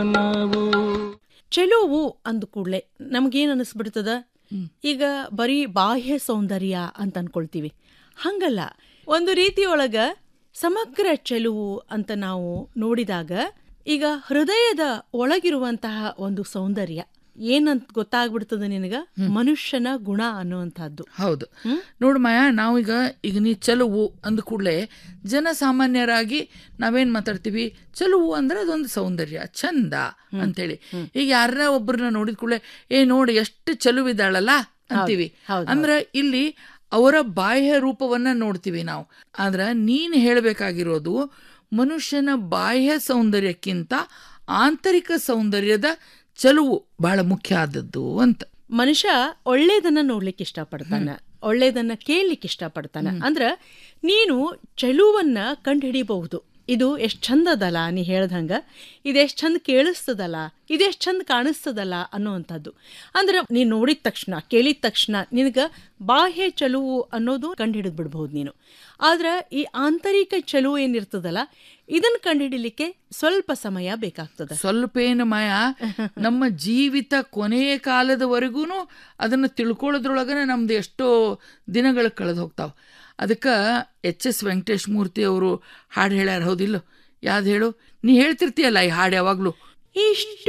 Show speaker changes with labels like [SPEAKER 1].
[SPEAKER 1] ಚೆಲುವು ಅಂದ ಕೂಡಲೇ ನಮಗೇನು ಅನಿಸ್ಬಿಡ್ತದ ಈಗ ಬರೀ ಬಾಹ್ಯ ಸೌಂದರ್ಯ ಅಂತ ಅನ್ಕೊಳ್ತೀವಿ ಹಂಗಲ್ಲ ಒಂದು ರೀತಿಯೊಳಗ ಸಮಗ್ರ ಚೆಲುವು ಅಂತ ನಾವು ನೋಡಿದಾಗ ಈಗ ಹೃದಯದ ಒಳಗಿರುವಂತಹ ಒಂದು ಸೌಂದರ್ಯ ಏನಂತ ಗೊತ್ತಾಗ್ಬಿಡ್ತದ ನಿನಗ ಮನುಷ್ಯನ ಗುಣ ಅನ್ನುವಂಥದ್ದು
[SPEAKER 2] ಹೌದು ನೋಡು ಮಾಯಾ ನಾವೀಗ ಈಗ ನೀ ಚಲುವು ಅಂದ ಕೂಡಲೇ ಜನಸಾಮಾನ್ಯರಾಗಿ ನಾವೇನ್ ಮಾತಾಡ್ತೀವಿ ಚಲುವು ಅಂದ್ರೆ ಅದೊಂದು ಸೌಂದರ್ಯ ಚಂದ ಅಂತೇಳಿ ಈಗ ಯಾರ ಒಬ್ಬರನ್ನ ನೋಡಿದ ಕೂಡಲೇ ಏ ನೋಡಿ ಎಷ್ಟು ಚಲುವಿದಾಳಲ್ಲ ಅಂತೀವಿ ಅಂದ್ರ ಇಲ್ಲಿ ಅವರ ಬಾಹ್ಯ ರೂಪವನ್ನ ನೋಡ್ತೀವಿ ನಾವು ಆದ್ರ ನೀನ್ ಹೇಳಬೇಕಾಗಿರೋದು ಮನುಷ್ಯನ ಬಾಹ್ಯ ಸೌಂದರ್ಯಕ್ಕಿಂತ ಆಂತರಿಕ ಸೌಂದರ್ಯದ ಚಲುವು ಬಹಳ ಮುಖ್ಯ ಆದದ್ದು ಅಂತ
[SPEAKER 1] ಮನುಷ್ಯ ಒಳ್ಳೇದನ್ನ ನೋಡ್ಲಿಕ್ಕೆ ಇಷ್ಟಪಡ್ತಾನ ಒಳ್ಳೇದನ್ನ ಕೇಳಲಿಕ್ಕೆ ಇಷ್ಟಪಡ್ತಾನ ಅಂದ್ರ ನೀನು ಚೆಲುವನ್ನ ಕಂಡುಹಿಡಿಬಹುದು ಇದು ಎಷ್ಟ್ ಚಂದ ಅದಲ್ಲ ನೀ ಹೇಳ್ದಂಗ ಇದೆಷ್ಟ್ ಚಂದ ಕೇಳಿಸ್ತದಲ್ಲ ಇದೆಷ್ಟ್ ಚಂದ ಕಾಣಿಸ್ತದಲ್ಲ ಅನ್ನುವಂಥದ್ದು ಅಂದ್ರೆ ನೀನ್ ನೋಡಿದ ತಕ್ಷಣ ಕೇಳಿದ ತಕ್ಷಣ ನಿನಗ ಬಾಹ್ಯ ಚೆಲುವು ಅನ್ನೋದು ಕಂಡುಹಿಡಿದು ಬಿಡ್ಬಹುದು ನೀನು ಆದ್ರ ಈ ಆಂತರಿಕ ಚೆಲುವು ಏನಿರ್ತದಲ್ಲ ಇದನ್ನ ಕಂಡುಹಿಡಿಲಿಕ್ಕೆ ಸ್ವಲ್ಪ ಸಮಯ ಬೇಕಾಗ್ತದ
[SPEAKER 2] ಸ್ವಲ್ಪ ಏನು ಮಾಯ ನಮ್ಮ ಜೀವಿತ ಕೊನೆಯ ಕಾಲದವರೆಗೂ ಅದನ್ನು ತಿಳ್ಕೊಳ್ಳೋದ್ರೊಳಗನೆ ನಮ್ದು ಎಷ್ಟೋ ದಿನಗಳು ಕಳೆದು ಹೋಗ್ತಾವ ಅದಕ್ಕೆ ಎಚ್ ಎಸ್ ವೆಂಕಟೇಶ್ ಮೂರ್ತಿ ಅವರು ಹಾಡು ಹೇಳ್ಯಾರ ಹೌದಿಲ್ಲ ಯಾವ್ದು ಹೇಳು ನೀ ಹೇಳ್ತಿರ್ತೀಯಲ್ಲ ಈ ಹಾಡು ಯಾವಾಗಲೂ
[SPEAKER 1] ಇಷ್ಟು